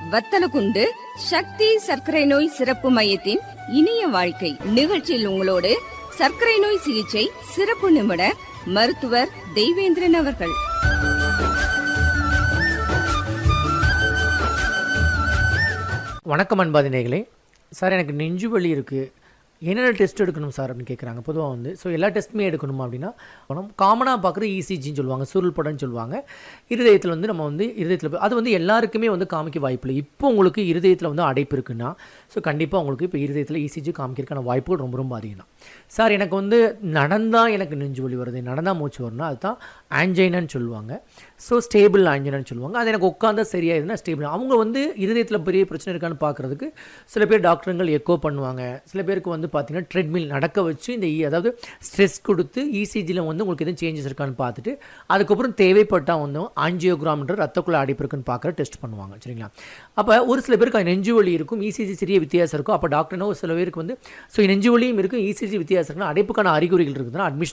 வத்தலகுண்டு சக்தி சர்க்கரை நோய் சிறப்பு மையத்தின் இனிய வாழ்க்கை நிகழ்ச்சியில் உங்களோடு சர்க்கரை நோய் சிகிச்சை சிறப்பு நிபுணர் மருத்துவர் தெய்வேந்திரன் அவர்கள் வணக்கம் அன்பாதினேகளே சார் எனக்கு நெஞ்சு வலி இருக்குது என்னென்ன டெஸ்ட் எடுக்கணும் சார் அப்படின்னு கேட்குறாங்க பொதுவாக வந்து ஸோ எல்லா டெஸ்ட்டுமே எடுக்கணும் அப்படின்னா காமனாக பார்க்குற இசிஜின்னு சொல்லுவாங்க சுருள் படம்னு சொல்லுவாங்க இருதயத்தில் வந்து நம்ம வந்து இருதயத்தில் அது வந்து எல்லாருக்குமே வந்து காமிக்க வாய்ப்பு இல்லை இப்போ உங்களுக்கு இருதயத்தில் வந்து அடைப்பு இருக்குன்னா ஸோ கண்டிப்பாக உங்களுக்கு இப்போ இருதயத்தில் இசிஜி காமிக்கிறதுக்கான வாய்ப்புகள் ரொம்ப ரொம்ப அதிகம் தான் சார் எனக்கு வந்து நடந்தால் எனக்கு நெஞ்சு வலி வருது நடந்தால் மூச்சு வரும்னா அதுதான் ஆஞ்சைனான்னு சொல்லுவாங்க ஸோ ஸ்டேபிள் ஆஞ்சைனான்னு சொல்லுவாங்க அது எனக்கு உட்காந்தா சரியாயிருந்தா ஸ்டேபிள் அவங்க வந்து இருதயத்தில் பெரிய பிரச்சனை இருக்கான்னு பார்க்குறதுக்கு சில பேர் டாக்டருங்கள் எக்கோ பண்ணுவாங்க சில பேருக்கு வந்து பார்த்தீங்கன்னா ட்ரெட்மில் நடக்க வச்சு இந்த E- அதாவது ஸ்ட்ரெஸ் கொடுத்து இசிஜியில் வந்து உங்களுக்கு எதுவும் சேஞ்சஸ் இருக்கான்னு பார்த்துட்டு அதுக்கப்புறம் தேவைப்பட்டால் வந்து ஆஞ்சியோகிராம்ன்ற ரத்தக்குள்ள அடைப்பு இருக்குன்னு பார்க்குற டெஸ்ட் பண்ணுவாங்க சரிங்களா அப்போ ஒரு சில பேருக்கு அது நெஞ்சு வலி இருக்கும் இசிஜி சிறிய வித்தியாசம் இருக்கும் அப்போ டாக்டர்னா ஒரு சில பேருக்கு வந்து ஸோ நெஞ்சு வலியும் இருக்கும் இசிஜி வித்தியாசம் இருக்குன்னா அடைப்புக்கான அறிகுறிகள் இருக்குதுன்னா அட்மிஷன்